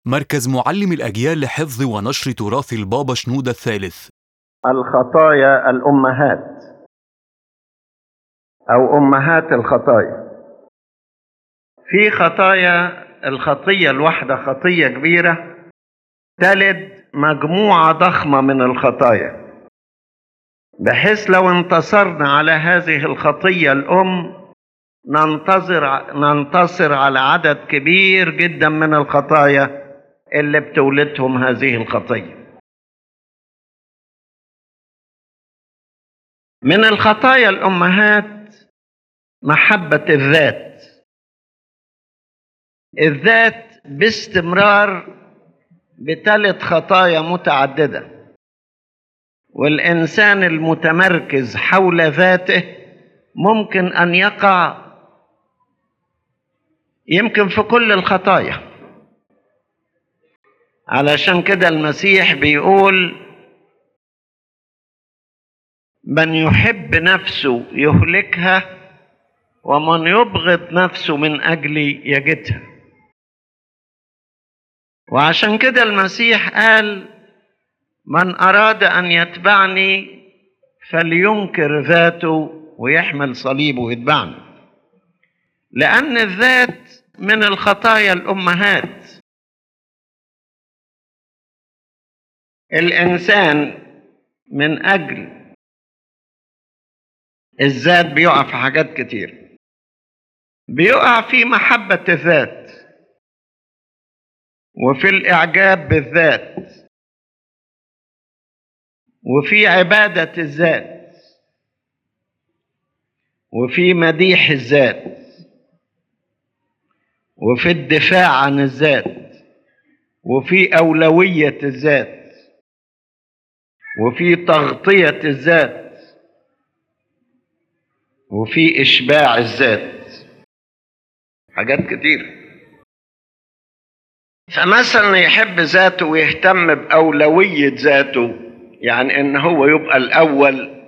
مركز معلم الأجيال لحفظ ونشر تراث البابا شنودة الثالث الخطايا الأمهات أو أمهات الخطايا في خطايا الخطية الواحدة خطية كبيرة تلد مجموعة ضخمة من الخطايا بحيث لو انتصرنا على هذه الخطية الأم ننتظر ننتصر على عدد كبير جدا من الخطايا اللي بتولدهم هذه الخطيه من الخطايا الامهات محبه الذات الذات باستمرار بتلد خطايا متعدده والانسان المتمركز حول ذاته ممكن ان يقع يمكن في كل الخطايا علشان كده المسيح بيقول من يحب نفسه يهلكها ومن يبغض نفسه من اجلي يجدها وعشان كده المسيح قال من اراد ان يتبعني فلينكر ذاته ويحمل صليبه ويتبعني لان الذات من الخطايا الامهات الانسان من اجل الذات بيقع في حاجات كتير بيقع في محبة الذات وفي الإعجاب بالذات وفي عبادة الذات وفي مديح الذات وفي الدفاع عن الذات وفي أولوية الذات وفي تغطية الذات وفي إشباع الذات حاجات كتير فمثلا يحب ذاته ويهتم بأولوية ذاته يعني إن هو يبقى الأول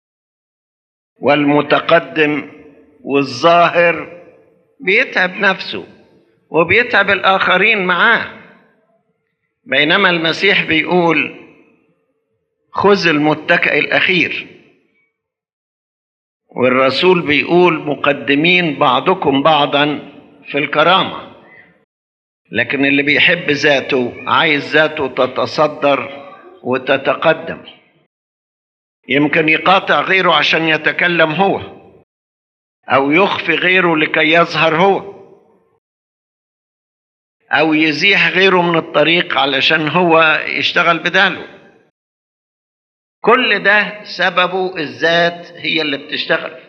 والمتقدم والظاهر بيتعب نفسه وبيتعب الآخرين معاه بينما المسيح بيقول خذ المتكئ الأخير والرسول بيقول مقدمين بعضكم بعضا في الكرامة لكن اللي بيحب ذاته عايز ذاته تتصدر وتتقدم يمكن يقاطع غيره عشان يتكلم هو أو يخفي غيره لكي يظهر هو أو يزيح غيره من الطريق علشان هو يشتغل بداله كل ده سببه الذات هي اللي بتشتغل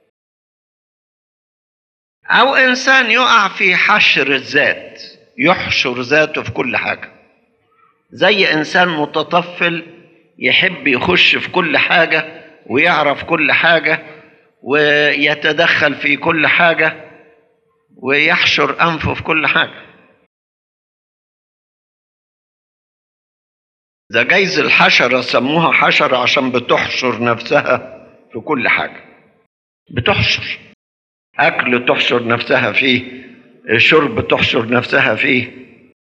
او انسان يقع في حشر الذات يحشر ذاته في كل حاجه زي انسان متطفل يحب يخش في كل حاجه ويعرف كل حاجه ويتدخل في كل حاجه ويحشر انفه في كل حاجه ده جايز الحشرة سموها حشرة عشان بتحشر نفسها في كل حاجة بتحشر أكل تحشر نفسها فيه شرب تحشر نفسها فيه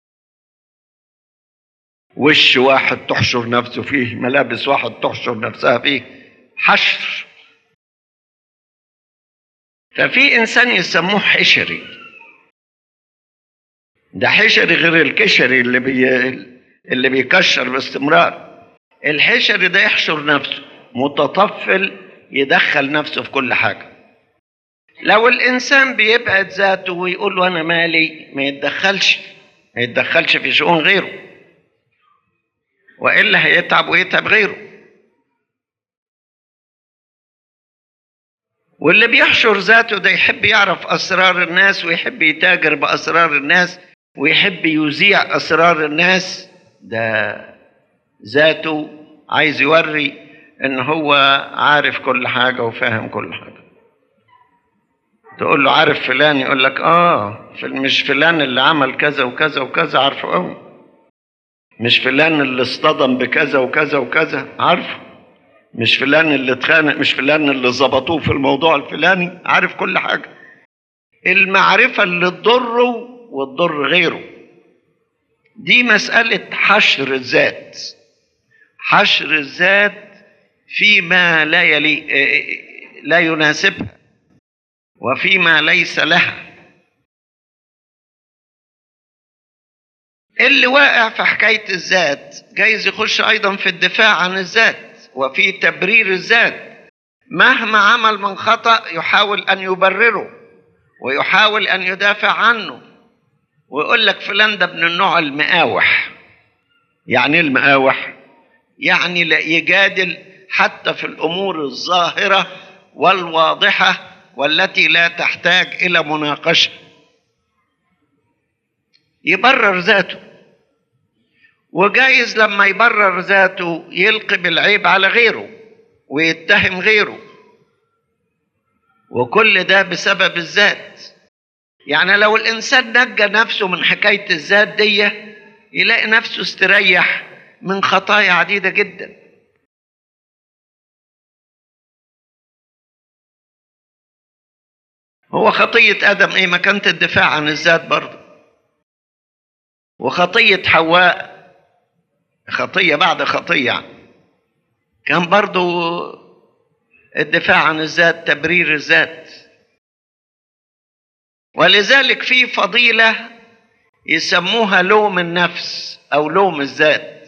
وش واحد تحشر نفسه فيه ملابس واحد تحشر نفسها فيه حشر ففي إنسان يسموه حشري ده حشري غير الكشري اللي بي اللي بيكشر باستمرار الحشر ده يحشر نفسه متطفل يدخل نفسه في كل حاجة لو الإنسان بيبعد ذاته ويقول له أنا مالي ما يتدخلش ما يتدخلش في شؤون غيره وإلا هيتعب ويتعب غيره واللي بيحشر ذاته ده يحب يعرف أسرار الناس ويحب يتاجر بأسرار الناس ويحب يذيع أسرار الناس ده ذاته عايز يوري ان هو عارف كل حاجه وفاهم كل حاجه تقول له عارف فلان يقول لك اه مش فلان اللي عمل كذا وكذا وكذا عارفه قوي مش فلان اللي اصطدم بكذا وكذا وكذا عارفه مش فلان اللي اتخانق مش فلان اللي ظبطوه في الموضوع الفلاني عارف كل حاجه المعرفه اللي تضره وتضر غيره دي مسألة حشر الذات حشر الذات فيما لا يلي لا يناسبها وفيما ليس لها اللي واقع في حكاية الذات جايز يخش أيضا في الدفاع عن الذات وفي تبرير الذات مهما عمل من خطأ يحاول أن يبرره ويحاول أن يدافع عنه ويقول لك فلان ده من النوع المقاوح يعني المقاوح يعني لا يجادل حتى في الأمور الظاهرة والواضحة والتي لا تحتاج إلى مناقشة يبرر ذاته وجايز لما يبرر ذاته يلقي بالعيب على غيره ويتهم غيره وكل ده بسبب الذات يعني لو الانسان نجى نفسه من حكايه الذات دي يلاقي نفسه استريح من خطايا عديده جدا هو خطيه ادم ايه ما كانت الدفاع عن الذات برضه وخطيه حواء خطيه بعد خطيه كان برضه الدفاع عن الذات تبرير الذات ولذلك في فضيله يسموها لوم النفس او لوم الذات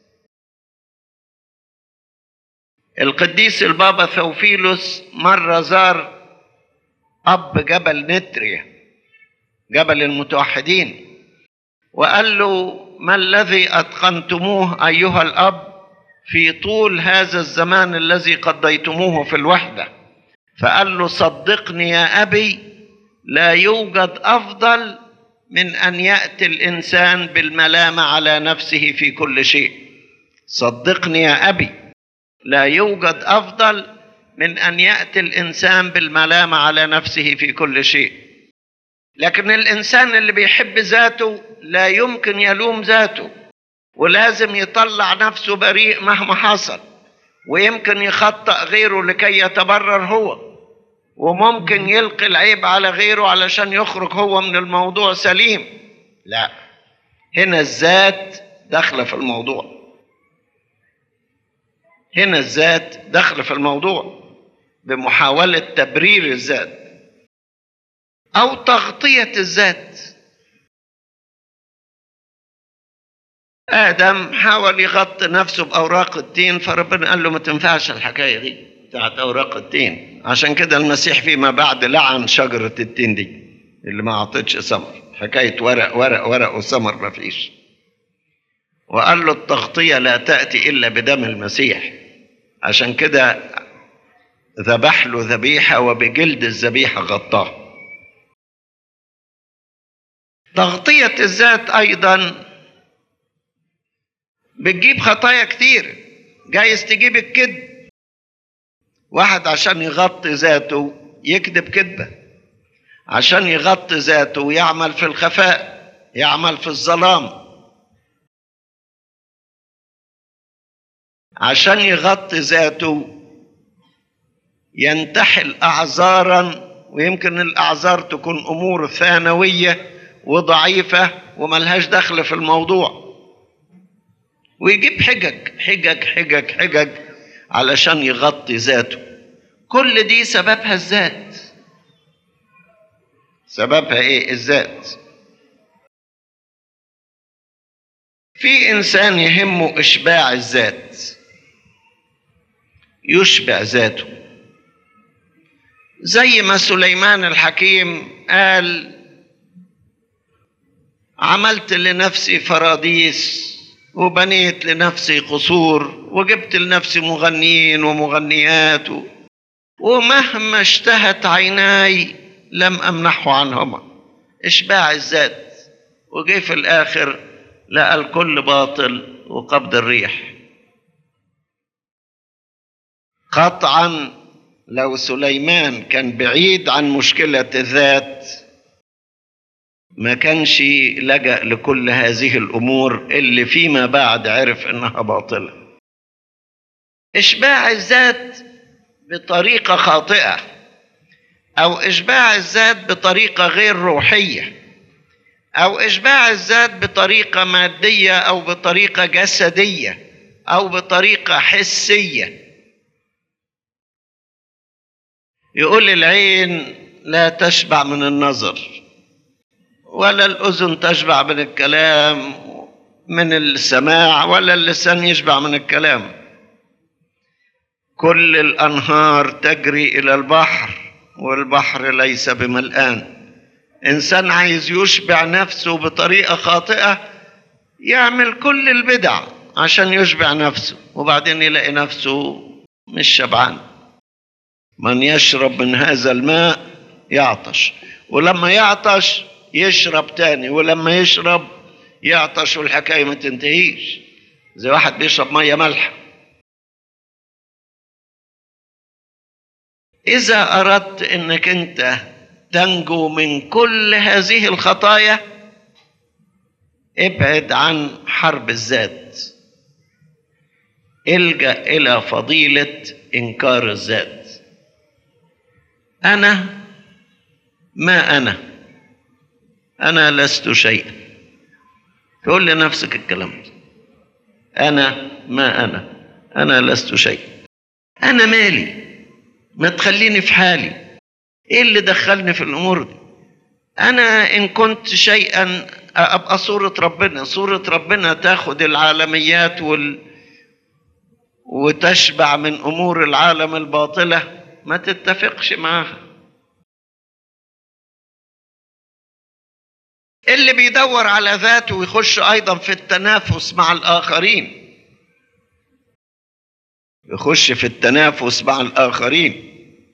القديس البابا ثوفيلوس مره زار اب جبل نتريا جبل المتوحدين وقال له ما الذي اتقنتموه ايها الاب في طول هذا الزمان الذي قضيتموه في الوحده فقال له صدقني يا ابي لا يوجد افضل من ان ياتي الانسان بالملامه على نفسه في كل شيء صدقني يا ابي لا يوجد افضل من ان ياتي الانسان بالملامه على نفسه في كل شيء لكن الانسان اللي بيحب ذاته لا يمكن يلوم ذاته ولازم يطلع نفسه بريء مهما حصل ويمكن يخطأ غيره لكي يتبرر هو وممكن يلقي العيب على غيره علشان يخرج هو من الموضوع سليم لا هنا الذات داخله في الموضوع هنا الذات داخله في الموضوع بمحاولة تبرير الذات أو تغطية الذات آدم حاول يغطي نفسه بأوراق التين فربنا قال له ما تنفعش الحكاية دي بتاعت أوراق التين عشان كده المسيح فيما بعد لعن شجرة التين دي اللي ما أعطتش ثمر حكاية ورق ورق ورق وثمر ما فيش وقال له التغطية لا تأتي إلا بدم المسيح عشان كده ذبح له ذبيحة وبجلد الذبيحة غطاه تغطية الذات أيضا بتجيب خطايا كتير جايز تجيب الكذب واحد عشان يغطي ذاته يكذب كذبة عشان يغطي ذاته يعمل في الخفاء يعمل في الظلام عشان يغطي ذاته ينتحل أعذارا ويمكن الأعذار تكون أمور ثانوية وضعيفة وملهاش دخل في الموضوع ويجيب حجج حجج حجج حجج علشان يغطي ذاته كل دي سببها الذات سببها ايه الذات في انسان يهمه اشباع الذات يشبع ذاته زي ما سليمان الحكيم قال عملت لنفسي فراديس وبنيت لنفسي قصور وجبت لنفسي مغنيين ومغنيات ومهما اشتهت عيناي لم امنحه عنهما اشباع الذات وجي في الاخر لقى الكل باطل وقبض الريح قطعا لو سليمان كان بعيد عن مشكله الذات ما كانش لجأ لكل هذه الأمور اللي فيما بعد عرف إنها باطلة إشباع الذات بطريقة خاطئة أو إشباع الذات بطريقة غير روحية او اشباع الذات بطريقه ماديه او بطريقه جسديه او بطريقه حسيه يقول العين لا تشبع من النظر ولا الاذن تشبع من الكلام من السماع ولا اللسان يشبع من الكلام كل الانهار تجري الى البحر والبحر ليس بملآن انسان عايز يشبع نفسه بطريقه خاطئه يعمل كل البدع عشان يشبع نفسه وبعدين يلاقي نفسه مش شبعان من يشرب من هذا الماء يعطش ولما يعطش يشرب تاني ولما يشرب يعطش والحكايه ما تنتهيش زي واحد بيشرب ميه مالحه اذا اردت انك انت تنجو من كل هذه الخطايا ابعد عن حرب الذات الجا الى فضيله انكار الذات انا ما انا انا لست شيئا تقول لنفسك الكلام ده انا ما انا انا لست شيئا انا مالي ما تخليني في حالي ايه اللي دخلني في الامور دي انا ان كنت شيئا ابقى صورة ربنا صورة ربنا تاخد العالميات وال... وتشبع من امور العالم الباطلة ما تتفقش معاها اللي بيدور على ذاته ويخش ايضا في التنافس مع الاخرين يخش في التنافس مع الاخرين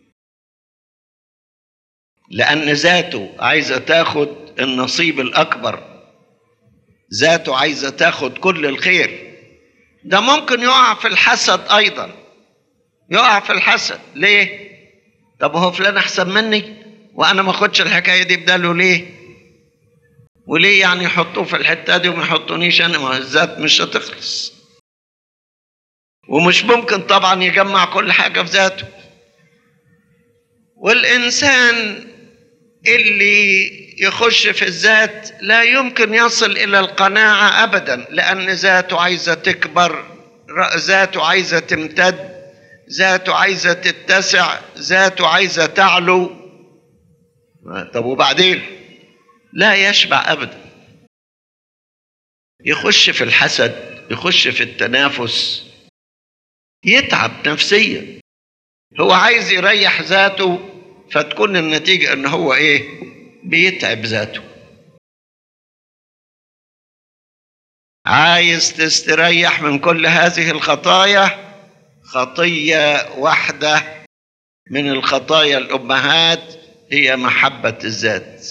لان ذاته عايزه تاخد النصيب الاكبر ذاته عايزه تاخد كل الخير ده ممكن يقع في الحسد ايضا يقع في الحسد ليه طب هو فلان احسن مني وانا ما اخدش الحكايه دي بداله ليه وليه يعني يحطوه في الحته دي وما يحطونيش انا ما الذات مش هتخلص ومش ممكن طبعا يجمع كل حاجه في ذاته والانسان اللي يخش في الذات لا يمكن يصل الى القناعه ابدا لان ذاته عايزه تكبر ذاته عايزه تمتد ذاته عايزه تتسع ذاته عايزه تعلو طب وبعدين لا يشبع ابدا يخش في الحسد يخش في التنافس يتعب نفسيا هو عايز يريح ذاته فتكون النتيجة ان هو ايه بيتعب ذاته عايز تستريح من كل هذه الخطايا خطية واحدة من الخطايا الأمهات هي محبة الذات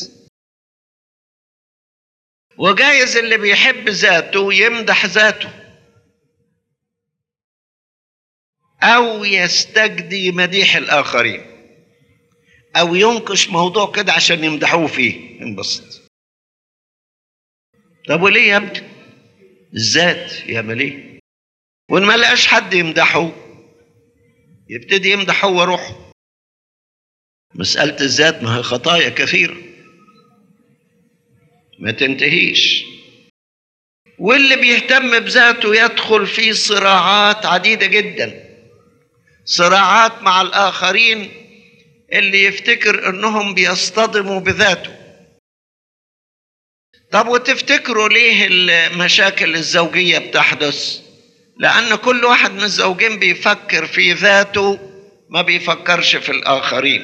وجايز اللي بيحب ذاته يمدح ذاته أو يستجدي مديح الآخرين أو ينقش موضوع كده عشان يمدحوه فيه ينبسط طب وليه يا ابني؟ الذات يا ليه؟ وإن ما لقاش حد يمدحه يبتدي يمدح هو روحه مسألة الذات ما هي خطايا كثيرة ما تنتهيش واللي بيهتم بذاته يدخل في صراعات عديدة جدا صراعات مع الآخرين اللي يفتكر انهم بيصطدموا بذاته طب وتفتكروا ليه المشاكل الزوجية بتحدث لأن كل واحد من الزوجين بيفكر في ذاته ما بيفكرش في الآخرين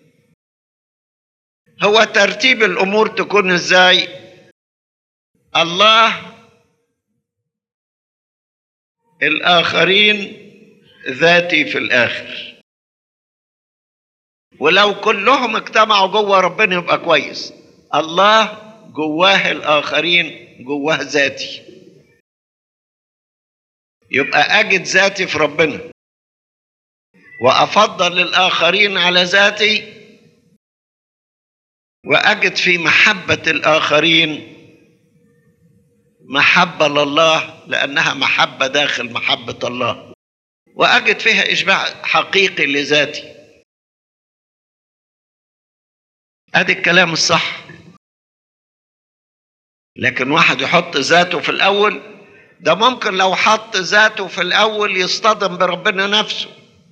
هو ترتيب الأمور تكون إزاي الله الآخرين ذاتي في الآخر ولو كلهم اجتمعوا جوه ربنا يبقى كويس الله جواه الآخرين جواه ذاتي يبقى أجد ذاتي في ربنا وأفضل الآخرين على ذاتي وأجد في محبة الآخرين محبة لله لأنها محبة داخل محبة الله وأجد فيها إشباع حقيقي لذاتي ادي الكلام الصح لكن واحد يحط ذاته في الاول ده ممكن لو حط ذاته في الاول يصطدم بربنا نفسه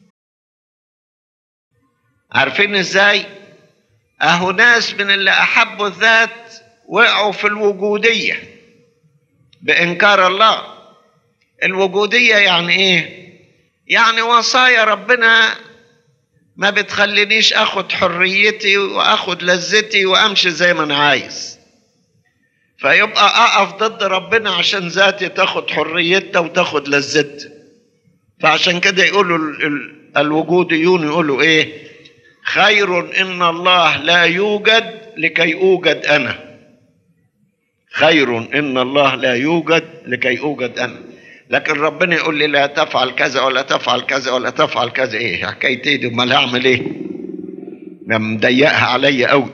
عارفين ازاي اهو ناس من اللي احبوا الذات وقعوا في الوجوديه بانكار الله الوجوديه يعني ايه يعني وصايا ربنا ما بتخلينيش اخد حريتي واخد لذتي وامشي زي ما انا عايز فيبقى اقف ضد ربنا عشان ذاتي تاخد حريتها وتاخد لذتها فعشان كده يقولوا ال- ال- الوجوديون يقولوا ايه خير ان الله لا يوجد لكي اوجد انا خير ان الله لا يوجد لكي اوجد انا لكن ربنا يقول لي لا تفعل كذا ولا تفعل كذا ولا تفعل كذا ايه حكايتي دي امال هعمل ايه ده مضيقها عليا قوي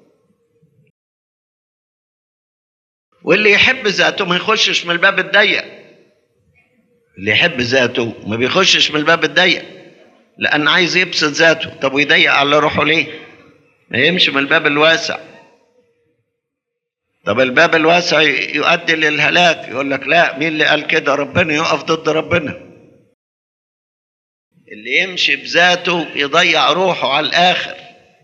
واللي يحب ذاته ما يخشش من الباب الضيق اللي يحب ذاته ما بيخشش من الباب الضيق لان عايز يبسط ذاته طب ويضيق على روحه ليه ما يمشي من الباب الواسع طب الباب الواسع يؤدي للهلاك يقول لك لا مين اللي قال كده ربنا يقف ضد ربنا اللي يمشي بذاته يضيع روحه على الاخر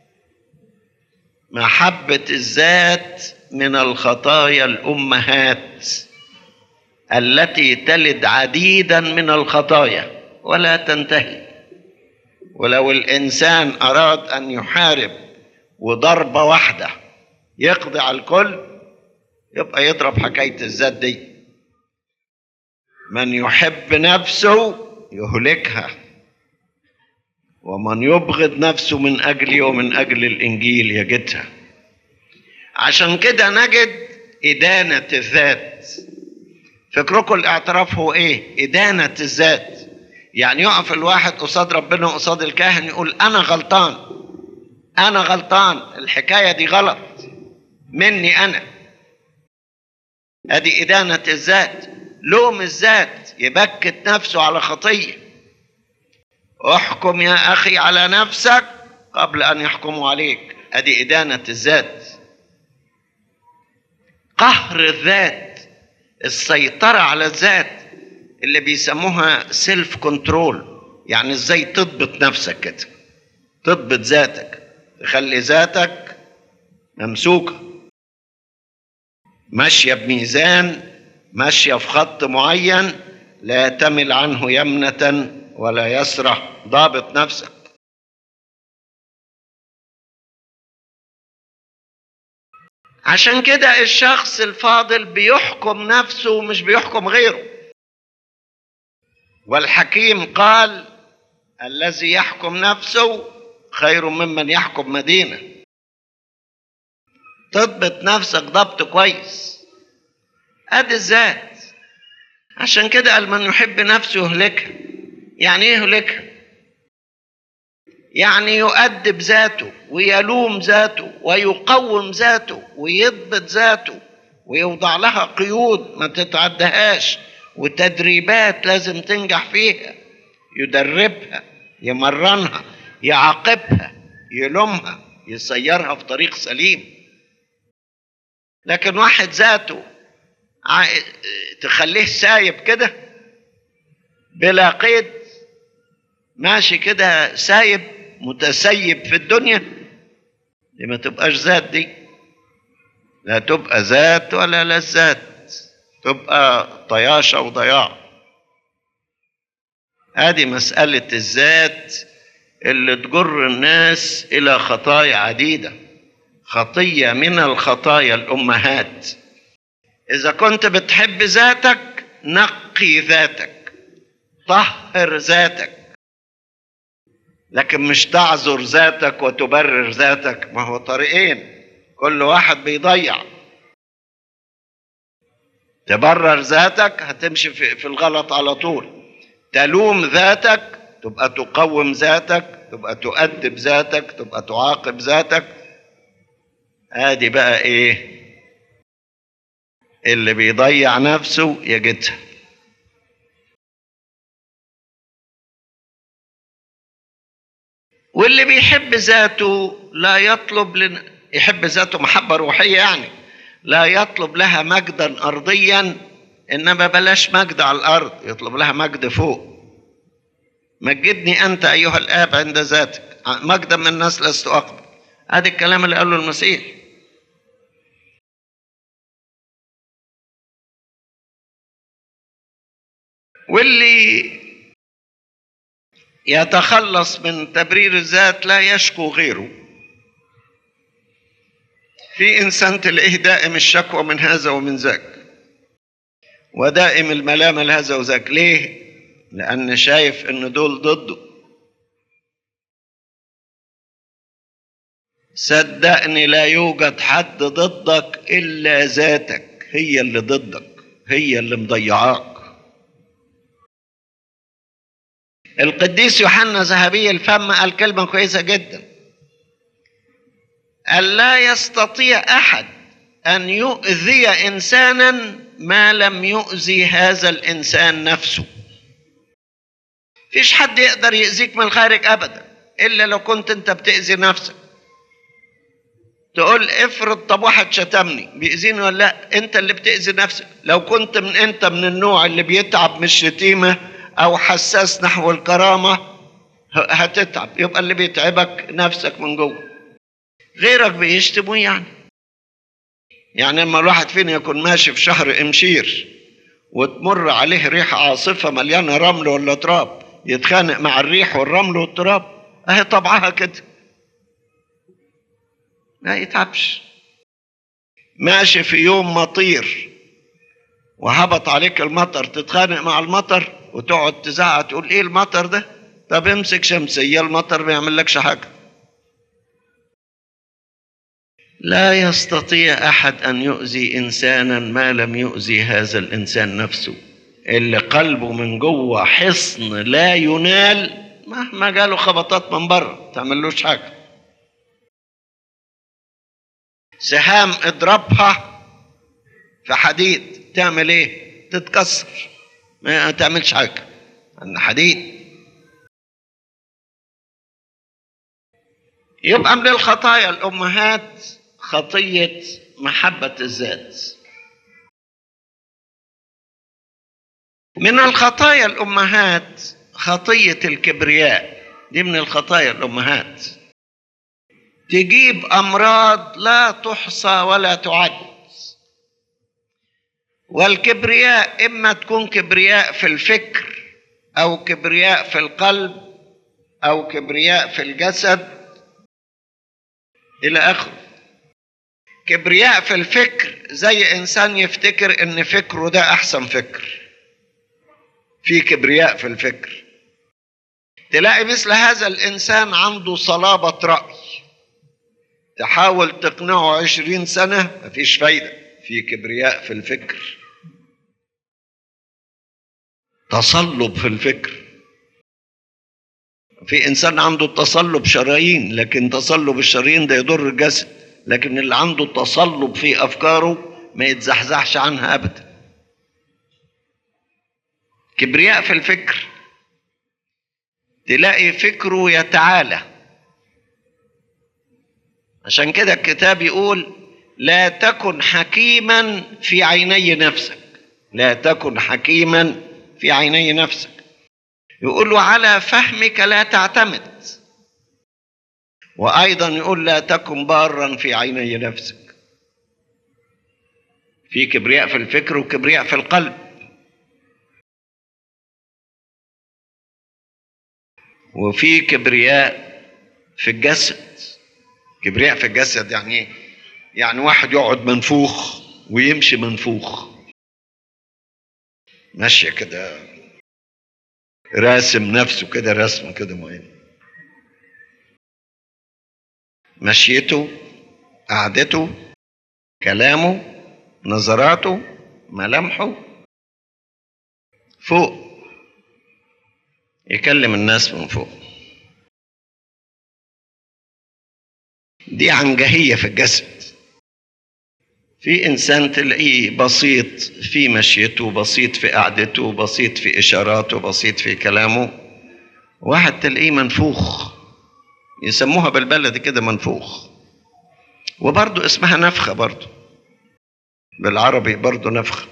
محبة الذات من الخطايا الأمهات التي تلد عديدا من الخطايا ولا تنتهي ولو الإنسان أراد أن يحارب وضربة واحدة يقضي على الكل يبقى يضرب حكاية الذات دي من يحب نفسه يهلكها ومن يبغض نفسه من أجلي ومن أجل الإنجيل يجدها عشان كده نجد إدانة الذات فكركم الاعتراف هو إيه؟ إدانة الذات يعني يقف الواحد قصاد ربنا وقصاد الكاهن يقول أنا غلطان أنا غلطان الحكاية دي غلط مني أنا ادي إدانة الذات لوم الذات يبكت نفسه على خطية احكم يا أخي على نفسك قبل أن يحكموا عليك ادي إدانة الذات قهر الذات السيطرة على الذات اللي بيسموها سيلف كنترول يعني ازاي تضبط نفسك كده تضبط ذاتك تخلي ذاتك ممسوكه ماشية بميزان ماشية في خط معين لا تمل عنه يمنة ولا يسرح ضابط نفسك عشان كده الشخص الفاضل بيحكم نفسه ومش بيحكم غيره والحكيم قال الذي يحكم نفسه خير ممن يحكم مدينه تضبط نفسك ضبط كويس ادي الذات عشان كده قال من يحب نفسه يهلكها يعني ايه يهلكها يعني يؤدب ذاته ويلوم ذاته ويقوم ذاته ويضبط ذاته ويوضع لها قيود ما تتعدهاش وتدريبات لازم تنجح فيها يدربها يمرنها يعاقبها يلومها يسيرها في طريق سليم لكن واحد ذاته ع- تخليه سايب كده بلا قيد ماشي كده سايب متسيب في الدنيا دي ما تبقاش ذات دي لا تبقى ذات ولا لذات تبقى طياشة وضياع ادي مسألة الذات اللي تجر الناس إلى خطايا عديدة خطية من الخطايا الأمهات إذا كنت بتحب ذاتك نقي ذاتك طهر ذاتك لكن مش تعذر ذاتك وتبرر ذاتك ما هو طريقين كل واحد بيضيع تبرر ذاتك هتمشي في في الغلط على طول تلوم ذاتك تبقى تقوم ذاتك تبقى تؤدب ذاتك تبقى تعاقب ذاتك ادي بقى ايه اللي بيضيع نفسه يجدها واللي بيحب ذاته لا يطلب لن... يحب ذاته محبة روحية يعني لا يطلب لها مجدا أرضيا إنما بلاش مجد على الأرض يطلب لها مجد فوق مجدني أنت أيها الآب عند ذاتك مجدا من الناس لست أقبل هذا الكلام اللي قاله المسيح واللي يتخلص من تبرير الذات لا يشكو غيره في انسان تلاقيه دائم الشكوى من هذا ومن ذاك ودائم الملامه لهذا وذاك ليه لان شايف ان دول ضده صدقني لا يوجد حد ضدك الا ذاتك هي اللي ضدك هي اللي مضيعاك القديس يوحنا ذهبي الفم قال كلمة كويسة جدا قال لا يستطيع أحد أن يؤذي إنسانا ما لم يؤذي هذا الإنسان نفسه فيش حد يقدر يأذيك من الخارج أبدا إلا لو كنت أنت بتأذي نفسك تقول افرض طب واحد شتمني بيأذيني ولا لا انت اللي بتأذي نفسك لو كنت من انت من النوع اللي بيتعب من الشتيمه او حساس نحو الكرامه هتتعب يبقى اللي بيتعبك نفسك من جوه غيرك بيشتموا يعني يعني لما الواحد فينا يكون ماشي في شهر امشير وتمر عليه ريحه عاصفه مليانه رمل ولا تراب يتخانق مع الريح والرمل والتراب اهي طبعها كده ما يتعبش ماشي في يوم مطير وهبط عليك المطر تتخانق مع المطر وتقعد تزعق تقول ايه المطر ده طب امسك شمسيه المطر ما يعملكش حاجه لا يستطيع احد ان يؤذي انسانا ما لم يؤذي هذا الانسان نفسه اللي قلبه من جوه حصن لا ينال مهما جاله خبطات من بره تعملوش حاجه سهام اضربها في حديد تعمل ايه تتكسر ما تعملش حاجه ان حديد يبقى من الخطايا الامهات خطيه محبه الذات من الخطايا الامهات خطيه الكبرياء دي من الخطايا الامهات تجيب امراض لا تحصى ولا تعد والكبرياء اما تكون كبرياء في الفكر او كبرياء في القلب او كبرياء في الجسد الى اخره كبرياء في الفكر زي انسان يفتكر ان فكره ده احسن فكر في كبرياء في الفكر تلاقي مثل هذا الانسان عنده صلابه راي تحاول تقنعه عشرين سنه مفيش فايده في كبرياء في الفكر تصلب في الفكر في انسان عنده تصلب شرايين لكن تصلب الشرايين ده يضر الجسد لكن اللي عنده تصلب في افكاره ما يتزحزحش عنها ابدا كبرياء في الفكر تلاقي فكره يتعالى عشان كده الكتاب يقول لا تكن حكيما في عيني نفسك لا تكن حكيما في عيني نفسك يقول له على فهمك لا تعتمد وايضا يقول لا تكن بارا في عيني نفسك في كبرياء في الفكر وكبرياء في القلب وفي كبرياء في الجسد كبرياء في الجسد يعني ايه يعني واحد يقعد منفوخ ويمشي منفوخ ماشيه كده راسم نفسه كده رسم كده معين مشيته قعدته كلامه نظراته ملامحه فوق يكلم الناس من فوق دي عنجهية في الجسد في إنسان تلاقيه بسيط في مشيته بسيط في قعدته بسيط في إشاراته بسيط في كلامه واحد تلاقيه منفوخ يسموها بالبلد كده منفوخ وبرضه اسمها نفخة برضه بالعربي برضه نفخ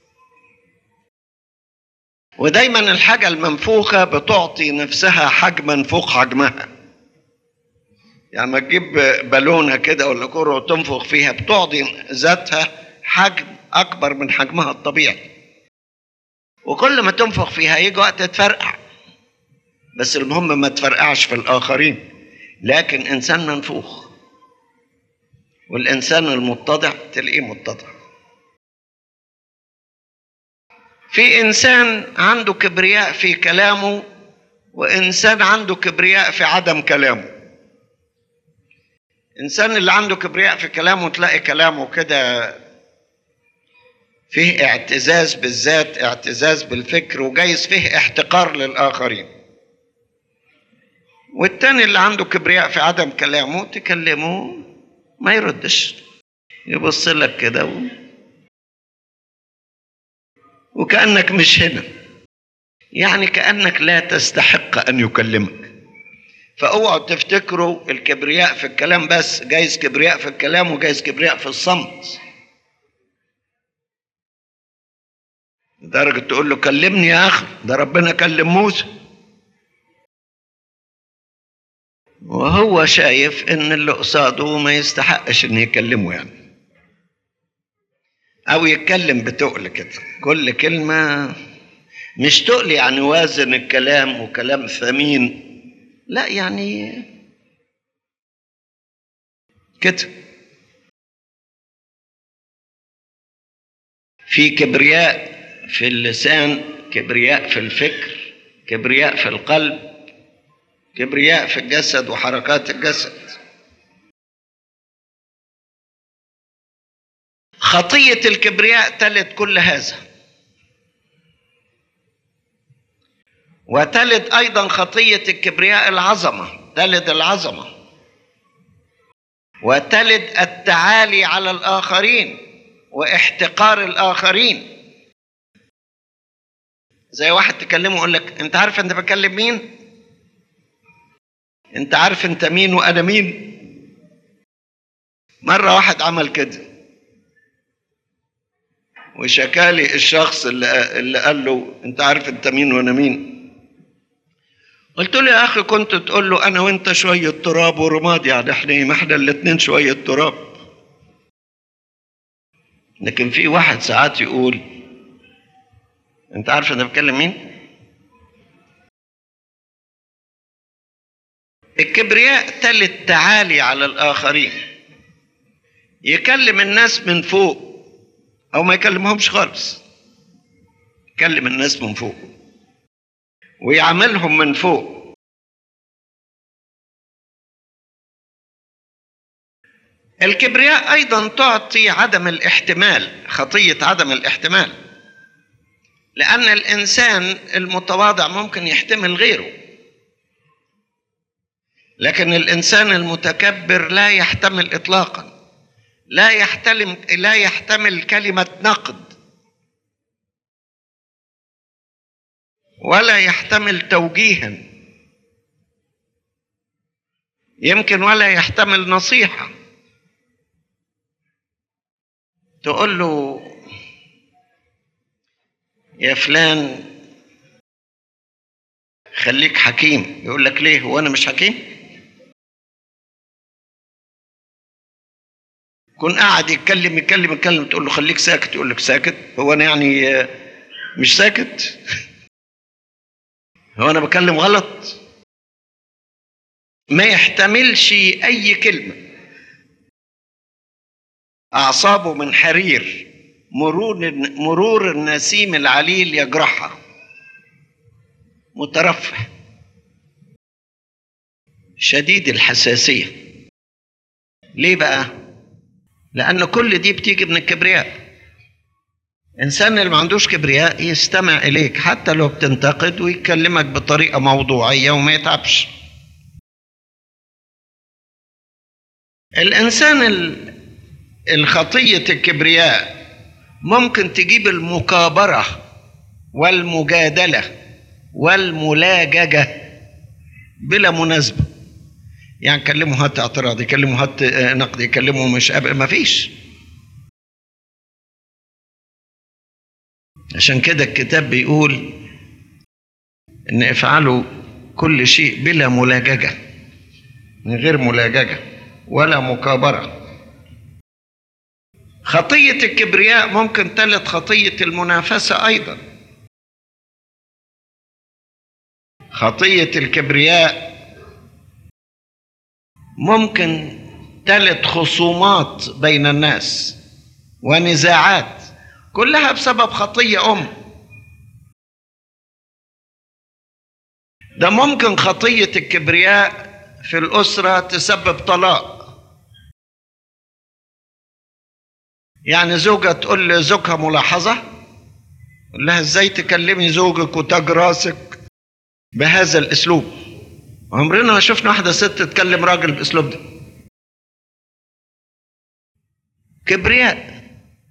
ودايما الحاجة المنفوخة بتعطي نفسها حجما فوق حجمها يعني ما تجيب بالونة كده ولا كرة وتنفخ فيها بتعطي ذاتها حجم أكبر من حجمها الطبيعي وكل ما تنفخ فيها يجي وقت تفرقع بس المهم ما تفرقعش في الآخرين لكن إنسان منفوخ والإنسان المتضع تلاقيه متضع في إنسان عنده كبرياء في كلامه وإنسان عنده كبرياء في عدم كلامه إنسان اللي عنده كبرياء في كلامه تلاقي كلامه كده فيه اعتزاز بالذات اعتزاز بالفكر وجايز فيه احتقار للآخرين والتاني اللي عنده كبرياء في عدم كلامه تكلمه ما يردش يبص لك كده و... وكأنك مش هنا يعني كأنك لا تستحق أن يكلمك فاوعوا تفتكروا الكبرياء في الكلام بس جايز كبرياء في الكلام وجايز كبرياء في الصمت لدرجة تقول له كلمني يا أخي ده ربنا كلم موسى وهو شايف ان اللي قصاده ما يستحقش ان يكلمه يعني او يتكلم بتقل كده كل كلمة مش تقل يعني وازن الكلام وكلام ثمين لا يعني كده في كبرياء في اللسان كبرياء في الفكر كبرياء في القلب كبرياء في الجسد وحركات الجسد خطية الكبرياء تلد كل هذا وتلد أيضا خطية الكبرياء العظمة تلد العظمة وتلد التعالي على الآخرين واحتقار الآخرين زي واحد تكلمه يقول لك أنت عارف أنت بكلم مين؟ أنت عارف أنت مين وأنا مين؟ مرة واحد عمل كده وشكالي الشخص اللي, اللي قال له أنت عارف أنت مين وأنا مين؟ قلت له يا اخي كنت تقول له انا وانت شويه تراب ورماد يعني احنا ما احنا الاثنين شويه تراب لكن في واحد ساعات يقول انت عارف انا بتكلم مين الكبرياء تل التعالي على الاخرين يكلم الناس من فوق او ما يكلمهمش خالص يكلم الناس من فوق ويعملهم من فوق الكبرياء ايضا تعطي عدم الاحتمال خطيه عدم الاحتمال لان الانسان المتواضع ممكن يحتمل غيره لكن الانسان المتكبر لا يحتمل اطلاقا لا يحتمل لا يحتمل كلمه نقد ولا يحتمل توجيها يمكن ولا يحتمل نصيحة تقول له يا فلان خليك حكيم يقول لك ليه هو انا مش حكيم كن قاعد يتكلم يتكلم يتكلم تقول له خليك ساكت يقول لك ساكت هو انا يعني مش ساكت هو انا بكلم غلط ما يحتملش اي كلمه اعصابه من حرير مرور مرور النسيم العليل يجرحها مترفه شديد الحساسيه ليه بقى لان كل دي بتيجي من الكبرياء الإنسان اللي ما عندوش كبرياء يستمع إليك حتى لو بتنتقد ويكلمك بطريقة موضوعية وما يتعبش الإنسان الخطية الكبرياء ممكن تجيب المكابرة والمجادلة والملاججة بلا مناسبة يعني كلمه هات اعتراض يكلمه هات نقد يكلمه مش قابل ما فيش عشان كده الكتاب بيقول ان افعلوا كل شيء بلا ملاججه من غير ملاججه ولا مكابره خطيه الكبرياء ممكن تلت خطيه المنافسه ايضا خطيه الكبرياء ممكن تلت خصومات بين الناس ونزاعات كلها بسبب خطيه ام ده ممكن خطيه الكبرياء في الاسره تسبب طلاق يعني زوجة تقول لزوجها ملاحظة قول لها ازاي تكلمي زوجك وتاج راسك بهذا الاسلوب عمرنا ما شفنا واحدة ست تكلم راجل بالاسلوب ده كبرياء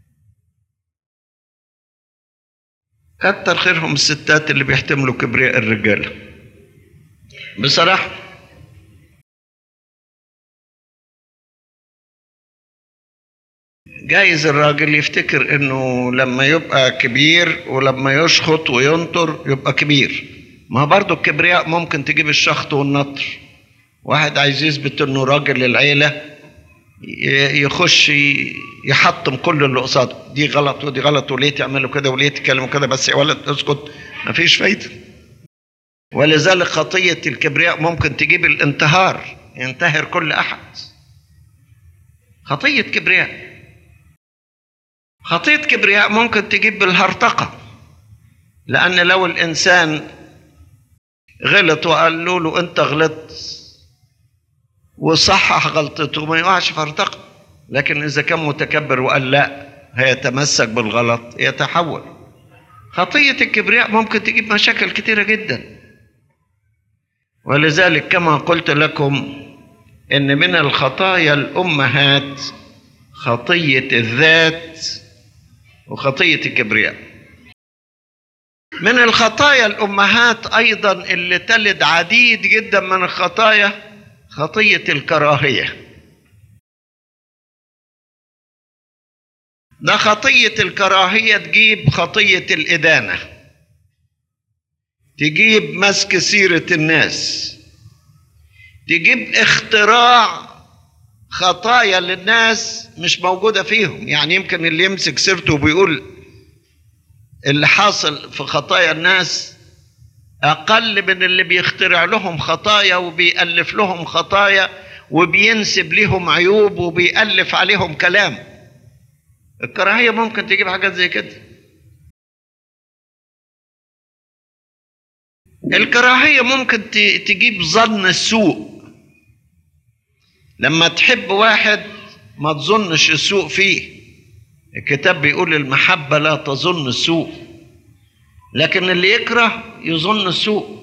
كتر خيرهم الستات اللي بيحتملوا كبرياء الرجاله بصراحه جايز الراجل يفتكر انه لما يبقى كبير ولما يشخط وينطر يبقى كبير ما برضو الكبرياء ممكن تجيب الشخط والنطر واحد عايز يثبت انه راجل للعيله يخش يحطم كل اللي قصاده دي غلط ودي غلط وليه تعملوا كده وليه تتكلموا كده بس يا ولد اسكت مفيش فايده ولذلك خطيه الكبرياء ممكن تجيب الانتهار ينتهر كل احد خطيه كبرياء خطيه كبرياء ممكن تجيب بالهرطقه لان لو الانسان غلط وقالوا له انت غلطت وصحح غلطته ما يقعش في هرطقه لكن اذا كان متكبر وقال لا هيتمسك بالغلط يتحول خطيه الكبرياء ممكن تجيب مشاكل كتيره جدا ولذلك كما قلت لكم ان من الخطايا الامهات خطيه الذات وخطيه الكبرياء من الخطايا الامهات ايضا اللي تلد عديد جدا من الخطايا خطيه الكراهيه ده خطيه الكراهيه تجيب خطيه الادانه تجيب مسك سيره الناس تجيب اختراع خطايا للناس مش موجوده فيهم يعني يمكن اللي يمسك سيرته وبيقول اللي حاصل في خطايا الناس اقل من اللي بيخترع لهم خطايا وبيالف لهم خطايا وبينسب لهم عيوب وبيالف عليهم كلام الكراهيه ممكن تجيب حاجات زي كده الكراهيه ممكن تجيب ظن السوء لما تحب واحد ما تظنش السوء فيه الكتاب بيقول المحبه لا تظن السوء لكن اللي يكره يظن السوء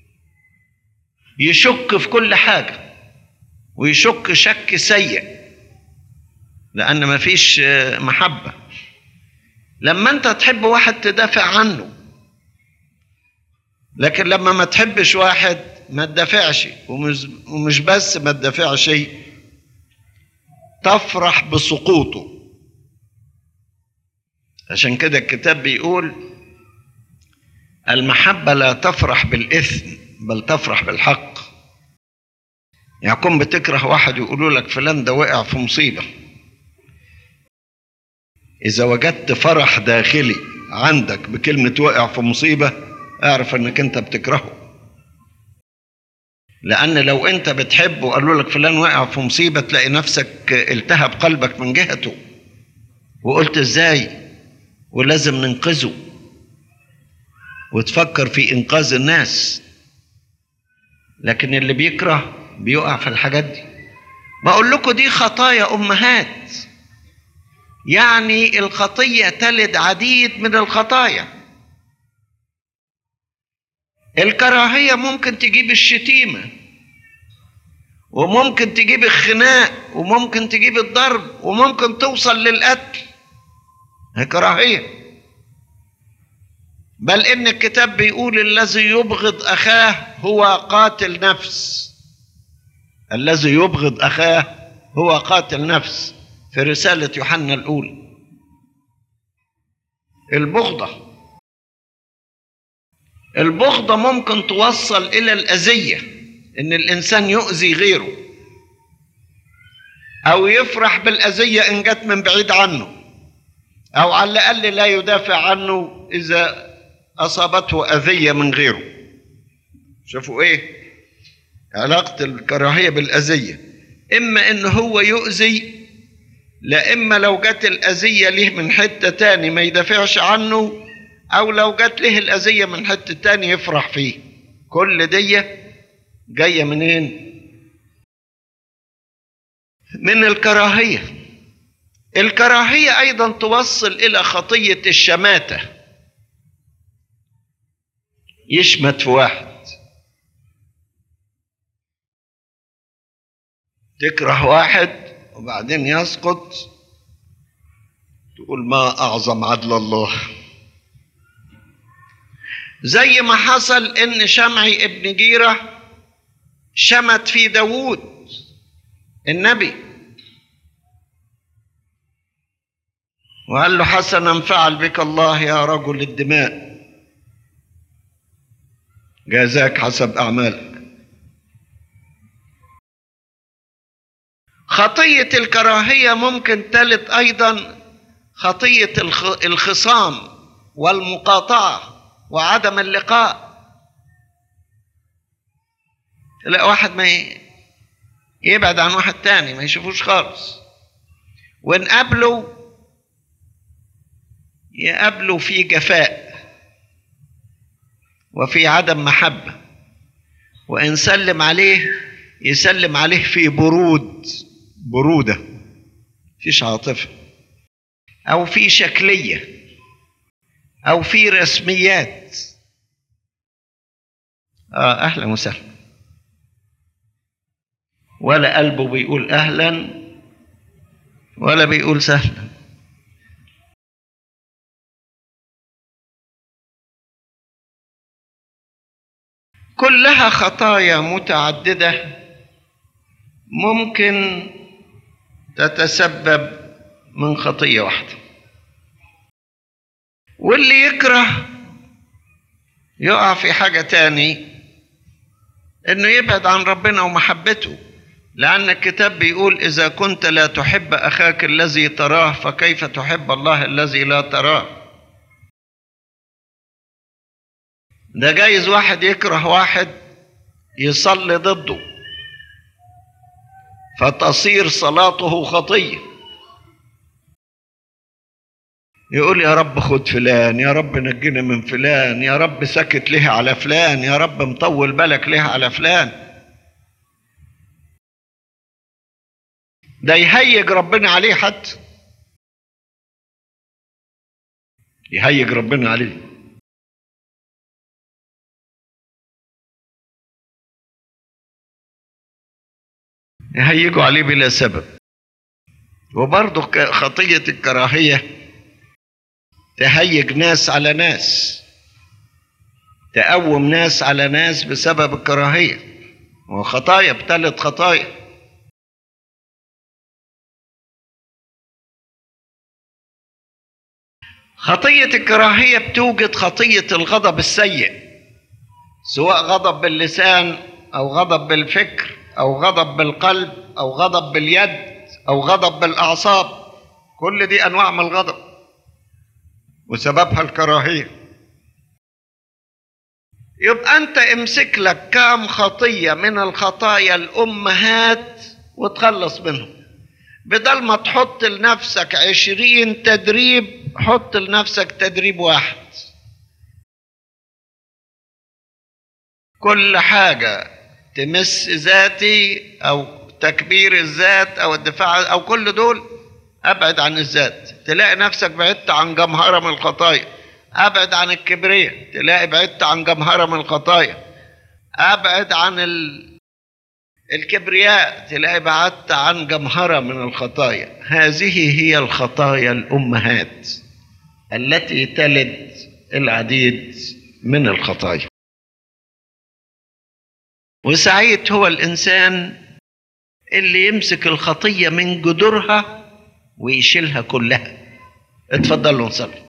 يشك في كل حاجه ويشك شك سيء لان مفيش محبه لما انت تحب واحد تدافع عنه لكن لما ما تحبش واحد ما تدافعش ومش, ومش بس ما تدافعش تفرح بسقوطه عشان كده الكتاب بيقول المحبة لا تفرح بالإثم بل تفرح بالحق يعني كون بتكره واحد يقولوا لك فلان ده وقع في مصيبة إذا وجدت فرح داخلي عندك بكلمة وقع في مصيبة اعرف انك انت بتكرهه لان لو انت بتحبه وقالوا لك فلان وقع في مصيبه تلاقي نفسك التهب قلبك من جهته وقلت ازاي ولازم ننقذه وتفكر في انقاذ الناس لكن اللي بيكره بيقع في الحاجات دي بقول لكم دي خطايا امهات يعني الخطيه تلد عديد من الخطايا الكراهية ممكن تجيب الشتيمة وممكن تجيب الخناق وممكن تجيب الضرب وممكن توصل للقتل كراهية بل إن الكتاب بيقول الذي يبغض أخاه هو قاتل نفس الذي يبغض أخاه هو قاتل نفس في رسالة يوحنا الأولى البغضة البغضة ممكن توصل إلى الأذية إن الإنسان يؤذي غيره أو يفرح بالأذية إن جت من بعيد عنه أو على الأقل لا يدافع عنه إذا أصابته أذية من غيره شوفوا إيه علاقة الكراهية بالأذية إما إن هو يؤذي لا إما لو جت الأذية ليه من حتة تاني ما يدافعش عنه أو لو جت له الأذية من حتة تاني يفرح فيه كل دي جاية منين؟ من الكراهية الكراهية أيضا توصل إلى خطية الشماتة يشمت في واحد تكره واحد وبعدين يسقط تقول ما أعظم عدل الله زي ما حصل إن شمعي ابن جيرة شمت في داوود النبي وقال له حسنا فعل بك الله يا رجل الدماء جازاك حسب أعمالك خطية الكراهية ممكن تلت أيضا خطية الخصام والمقاطعة وعدم اللقاء تلاقي واحد ما يبعد عن واحد تاني ما يشوفوش خالص ونقابله يقابله في جفاء وفي عدم محبة وإن سلم عليه يسلم عليه في برود برودة فيش عاطفة أو في شكلية أو في رسميات آه أهلا وسهلا ولا قلبه بيقول أهلا ولا بيقول سهلا كلها خطايا متعددة ممكن تتسبب من خطية واحدة واللي يكره يقع في حاجة تاني انه يبعد عن ربنا ومحبته لأن الكتاب بيقول إذا كنت لا تحب أخاك الذي تراه فكيف تحب الله الذي لا تراه ده جايز واحد يكره واحد يصلي ضده فتصير صلاته خطيه يقول يا رب خد فلان يا رب نجينا من فلان يا رب سكت ليه على فلان يا رب مطول بالك ليه على فلان ده يهيج ربنا عليه حتى يهيج ربنا عليه يهيجوا عليه بلا سبب وبرضه خطية الكراهية تهيج ناس على ناس تقوم ناس على ناس بسبب الكراهية وخطايا ابتلت خطايا خطية الكراهية بتوجد خطية الغضب السيء سواء غضب باللسان أو غضب بالفكر أو غضب بالقلب أو غضب باليد أو غضب بالأعصاب كل دي أنواع من الغضب وسببها الكراهية يبقى أنت امسك لك كام خطية من الخطايا الأمهات وتخلص منهم بدل ما تحط لنفسك عشرين تدريب حط لنفسك تدريب واحد كل حاجة تمس ذاتي أو تكبير الذات أو الدفاع أو كل دول أبعد عن الذات تلاقي نفسك بعدت عن جمهرة من الخطايا أبعد عن الكبرية تلاقي بعدت عن جمهرة من الخطايا أبعد عن ال... الكبرياء تلاقي بعدت عن جمهرة من الخطايا هذه هي الخطايا الأمهات التي تلد العديد من الخطايا وسعيد هو الإنسان اللي يمسك الخطية من جذورها ويشيلها كلها اتفضلوا نصلي